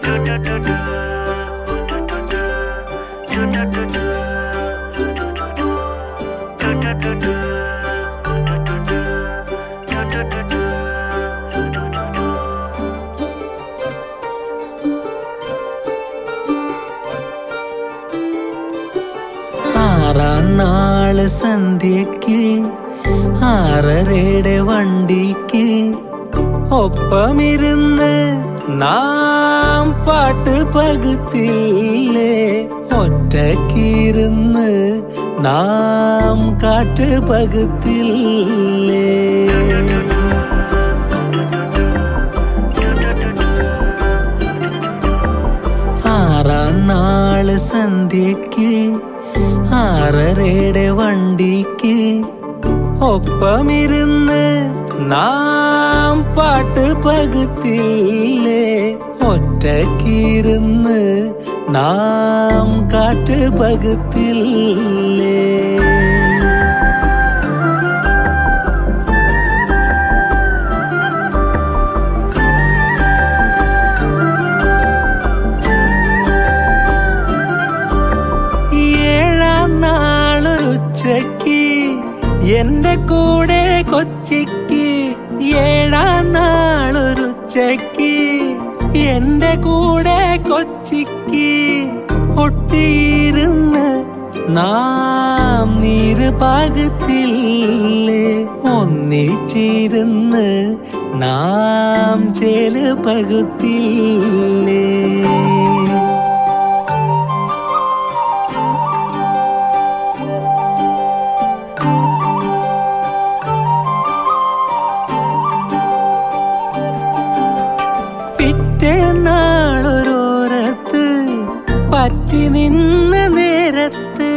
ആറാം നാള് സന്ധ്യക്ക് ആറരയുടെ വണ്ടിക്ക് ഒപ്പമിരുന്ന് നാം പാട്ട് പകുത്തില്ലേ ഒറ്റക്കിരുന്ന് നാം കാറ്റ് പകുത്തില്ലേ ആറാം നാള് സന്ധ്യക്ക് ആറരയുടെ വണ്ടിക്ക് ഒപ്പമിരുന്ന് നാം പാട്ട് പകുത്തില്ലേ ഒറ്റക്കിരുന്ന് നാം കാറ്റ് പകുത്തില്ലേ ഏഴാം നാളൊരുച്ചയ്ക്ക് എന്റെ കൂടെ കൊച്ചിക്ക് ഏഴാം നാളൊരുച്ചയ്ക്ക് എന്റെ കൂടെ കൊച്ചിക്ക് ഒട്ടിയിരുന്ന് നാം നീര് പകുത്തില്ലേ ഒന്നിച്ചിരുന്ന് നാം ചേല് പകുത്തില്ലേ പിറ്റേന്നാളൊരോരത്ത് പറ്റി നിന്ന നേരത്ത്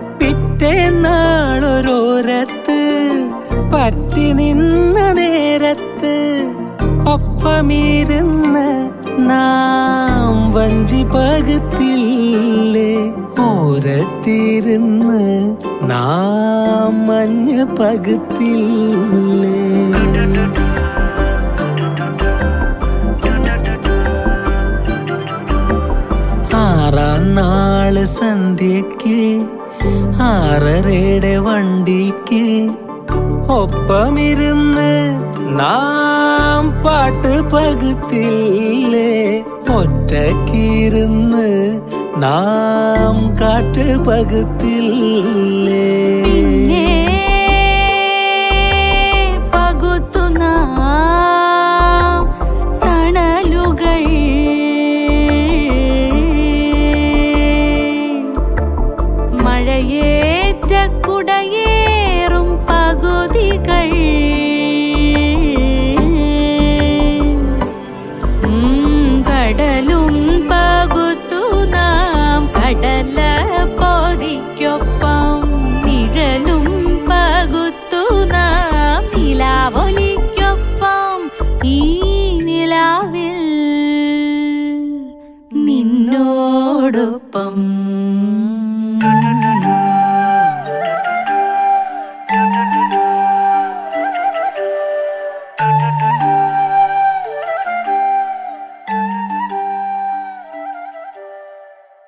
പിറ്റേന്നാളൊരോരത്ത് പറ്റി നിന്ന നേരത്ത് ഒപ്പമിരുന്ന് നാം വഞ്ചി പകുത്തില്ലേ ഓരത്തിരുന്ന് നാം മഞ്ഞ് പകുത്തില്ലേ ആറാം നാള് സന്ധ്യക്ക് ആറരയുടെ വണ്ടിക്ക് ഒപ്പമിരുന്ന് നാം പാട്ട് പകുത്തില്ലേ ഒറ്റക്കിരുന്ന് നാം കാറ്റ് പകുത്തില്ലേ പിന്നെ പകുത്തു നാം തണലുകൾ മഴയേറ്റ കുടയേ